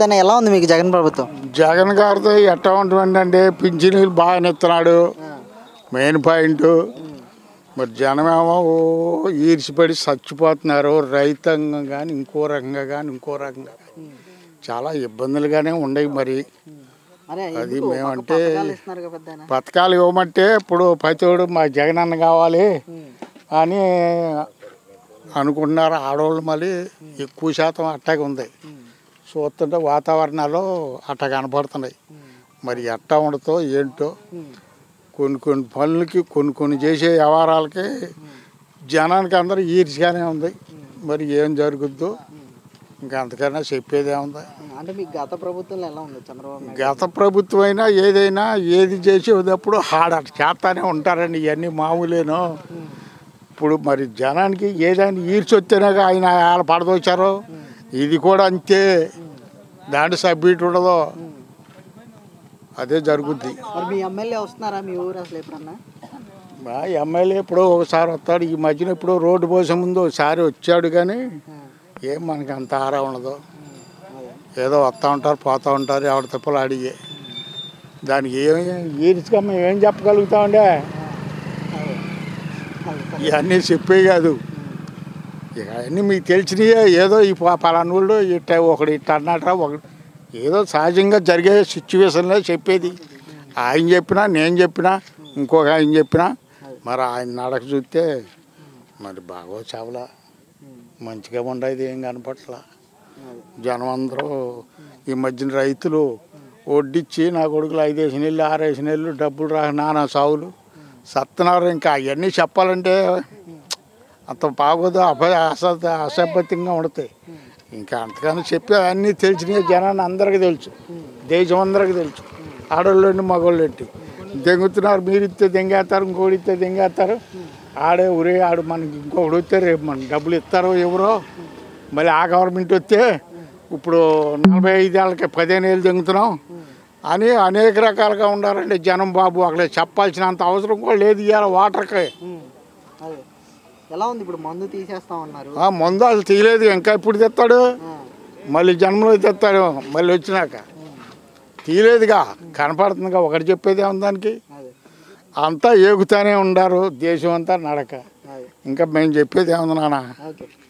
నమస్తే అన్న ఎలా ఉంది మీకు జగన్ ప్రభుత్వం జగన్ గారితో ఎట్లా ఉంటుందంటే పింఛనీలు బాగానే ఇస్తున్నాడు మెయిన్ పాయింట్ మరి జనమేమో ఓ ఈర్చిపడి చచ్చిపోతున్నారు రైతాంగం కానీ ఇంకో రకంగా కానీ ఇంకో రకంగా కానీ చాలా ఇబ్బందులుగానే ఉన్నాయి మరి అరే అది ఎందుకు? మేమంటే- మాకు పథకాలు ఇస్తున్నారు కదా పెద్దాయన. పథకాలు ఇవ్వమంటే ఇప్పుడు ప్రతివాడు మా జగన్ అన్న కావాలి అని అనుకుంటున్నారు ఆడవాళ్ళు మళ్ళీ ఎక్కువ శాతం అట్టాగే ఉంది చూస్తుంటే వాతావరణాలు అట్ట కనపడుతున్నాయి మరి ఎట్టా ఉండతో ఏంటో కొన్ని కొన్ని పనులకి కొన్ని కొన్ని చేసే వ్యవహారాలకి జనానికి అందరూ ఈర్చిగానే ఉంది మరి ఏం జరుగుద్దో ఇంకా అంతకన్నా చెప్పేది ఏముంది అంటే మీకు గత ప్రభుత్వంలో ఎలా ఉంది చంద్రబాబు నాయుడు గత ప్రభుత్వం అయినా ఏదైనా ఏది చేసేటప్పుడు హాడ చేస్తానే ఉంటారండి ఇవన్నీ మామూలేను ఇప్పుడు మరి జనానికి ఏదైనా ఈర్చొత్తేనే ఆయన ఆయన పడదొచ్చారు ఇది కూడా అంతే దాంట్లో సబ్మిట్ ఉండదు అదే జరుగుద్ది మరి మీ ఎమ్మెల్యే వస్తున్నారా మీ ఊరు అసలు ఎప్పుడన్నా మా ఎమ్మెల్యే ఎప్పుడో ఒకసారి వస్తాడు ఈ మధ్యన ఎప్పుడో రోడ్డు పోసే ముందు ఒకసారి వచ్చాడు కానీ ఏం మనకి అంత ఆరా ఉండదు ఏదో వస్తూ ఉంటారు పోతూ ఉంటారు ఎవరి తప్పులు అడిగే దానికి ఏం ఈరిచిగా మేము ఏం చెప్పగలుగుతామండే ఇవన్నీ చెప్పే కాదు ఇక అన్నీ మీకు తెలిసినయే ఏదో ఈ ప- పలానా వాళ్ళు ఇట్ట ఒకడు ఇట్ట అన్నట్రా ఒకడు ఏదో సహజంగా జరిగే సిచ్యువేషన్లో చెప్పేది ఆయన చెప్పినా నేను చెప్పినా ఇంకొక ఆయన చెప్పినా మరి ఆయన నడక చూస్తే మరి బాగో చావలా మంచిగా ఉండేది ఏం కనపట్ల జనం అందరూ ఈ మధ్యన రైతులు వడ్డిచ్చి నా కొడుకులు ఐదేసి నెలలు ఆరేసి నెలలు డబ్బులు రా నానా సావులు సత్తున్నారు ఇంకా అవన్నీ చెప్పాలంటే అంత బాగోదు అభ అస అసభ్యతంగా ఉండతాయి ఇంకా అంతకన్నా చెప్పి అన్నీ తెలిసిన జనాన్ని అందరికీ తెలుసు దేశం అందరికీ తెలుసు ఆడోళ్ళు మగోళ్ళు ఏంటి దెంగుతున్నారు మీరు ఇస్తే దెంగేస్తారు ఇంకోటి ఇస్తే దెంగేస్తారు ఆడే ఊరే ఆడు మనకి ఇంకొకటి వస్తే రేపు మన డబ్బులు ఇస్తారో ఎవరో మళ్ళీ ఆ గవర్నమెంట్ వస్తే ఇప్పుడు నలభై ఐదేళ్ళకి పదిహేను ఏళ్ళు దెంగుతున్నాం అని అనేక రకాలుగా ఉండాలండి జనం బాబు అక్కడ చెప్పాల్సినంత అవసరం కూడా లేదు ఇవాళ వాటర్కి అదే ఎలా ఉంది ఇప్పుడు మందు తీసేస్తా ఉన్నారు ఆ మందు అసలు తీయలేదు ఇంకా ఇప్పుడు తెస్తాడు మళ్ళీ జన్మలో తెస్తాడు మళ్ళీ వచ్చినాక తీయలేదుగా కనపడుతుందిగా ఒకటి చెప్పేది ఏముంది దానికి అదే అంతా ఏగుతానే ఉండారు దేశం అంతా నడక అదే ఇంకా మేము చెప్పేది ఏముంది నాన్న ఓకే